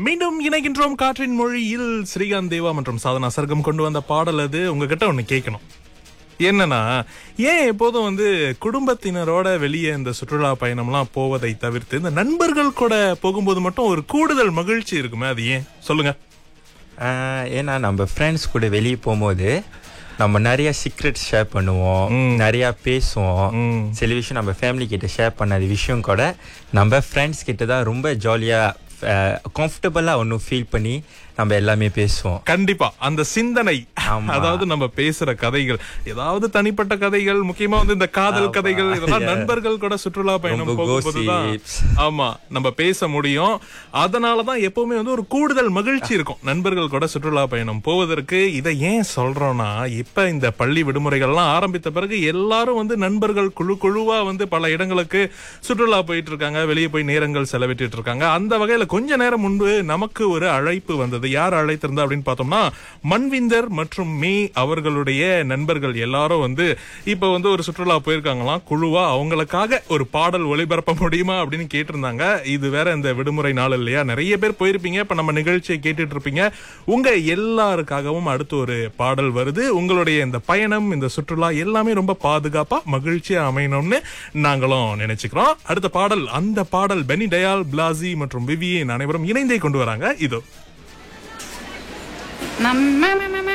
மீண்டும் இணைகின்றோம் காற்றின் மொழியில் ஸ்ரீகாந்த் தேவா மற்றும் சாதனா சர்க்கம் கொண்டு வந்த பாடல் அது உங்ககிட்ட ஒண்ணு கேட்கணும் என்னன்னா ஏன் எப்போதும் வந்து குடும்பத்தினரோட வெளியே இந்த சுற்றுலா பயணம்லாம் போவதை தவிர்த்து இந்த நண்பர்கள் கூட போகும்போது மட்டும் ஒரு கூடுதல் மகிழ்ச்சி இருக்குமே அது ஏன் சொல்லுங்க ஆஹ் ஏன்னா நம்ம ஃப்ரெண்ட்ஸ் கூட வெளியே போகும்போது நம்ம நிறைய சீக்ரெட் ஷேர் பண்ணுவோம் நிறைய பேசுவோம் சில விஷயம் நம்ம ஃபேமிலி கிட்ட ஷேர் பண்ணாத விஷயம் கூட நம்ம ஃப்ரெண்ட்ஸ் கிட்ட தான் ரொம்ப ஜாலியா கம்ஃபர்டபுளா ஒன்றும் ஃபீல் பண்ணி நம்ம எல்லாமே பேசுவோம் கண்டிப்பா அந்த சிந்தனை ஆமா. அதாவது நம்ம பேசுற கதைகள் ஏதாவது தனிப்பட்ட கதைகள் முக்கியமா வந்து இந்த காதல் ஆமா. கதைகள் இதெல்லாம் Yeah. நண்பர்கள் கூட சுற்றுலா பயணம் ரொம்ப போகும்போதுதான் gossips. ஆமா நம்ம பேச முடியும் அதனாலதான் எப்பவுமே வந்து ஒரு கூடுதல் மகிழ்ச்சி இருக்கும் நண்பர்கள் கூட சுற்றுலா பயணம் போவதற்கு இதை ஏன் சொல்றோம்னா இப்ப இந்த பள்ளி விடுமுறைகள்லாம் ஆரம்பித்த பிறகு எல்லாரும் வந்து நண்பர்கள் குழு குழுவா வந்து பல இடங்களுக்கு சுற்றுலா போயிட்டு இருக்காங்க வெளியே போய் நேரங்கள் செலவிட்டு இருக்காங்க அந்த வகையில கொஞ்ச நேரம் முன்பு நமக்கு ஒரு அழைப்பு வந்தது யார் அழைத்திருந்தா அப்படின்னு பார்த்தோம்னா மண்விந்தர் மற்றும் மே அவர்களுடைய நண்பர்கள் எல்லாரும் வந்து இப்ப வந்து ஒரு சுற்றுலா போயிருக்காங்களாம் குழுவா அவங்களுக்காக ஒரு பாடல் ஒளிபரப்ப முடியுமா அப்படின்னு கேட்டிருந்தாங்க இது வேற இந்த விடுமுறை நாள் இல்லையா நிறைய பேர் போயிருப்பீங்க இப்ப நம்ம நிகழ்ச்சியை கேட்டுட்டு இருப்பீங்க உங்க எல்லாருக்காகவும் அடுத்து ஒரு பாடல் வருது உங்களுடைய இந்த பயணம் இந்த சுற்றுலா எல்லாமே ரொம்ப பாதுகாப்பா மகிழ்ச்சியா அமையணும்னு நாங்களும் நினைச்சுக்கிறோம் அடுத்த பாடல் அந்த பாடல் பெனி டயால் பிளாசி மற்றும் விவியன் அனைவரும் இணைந்தே கொண்டு வராங்க இதோ நம்ம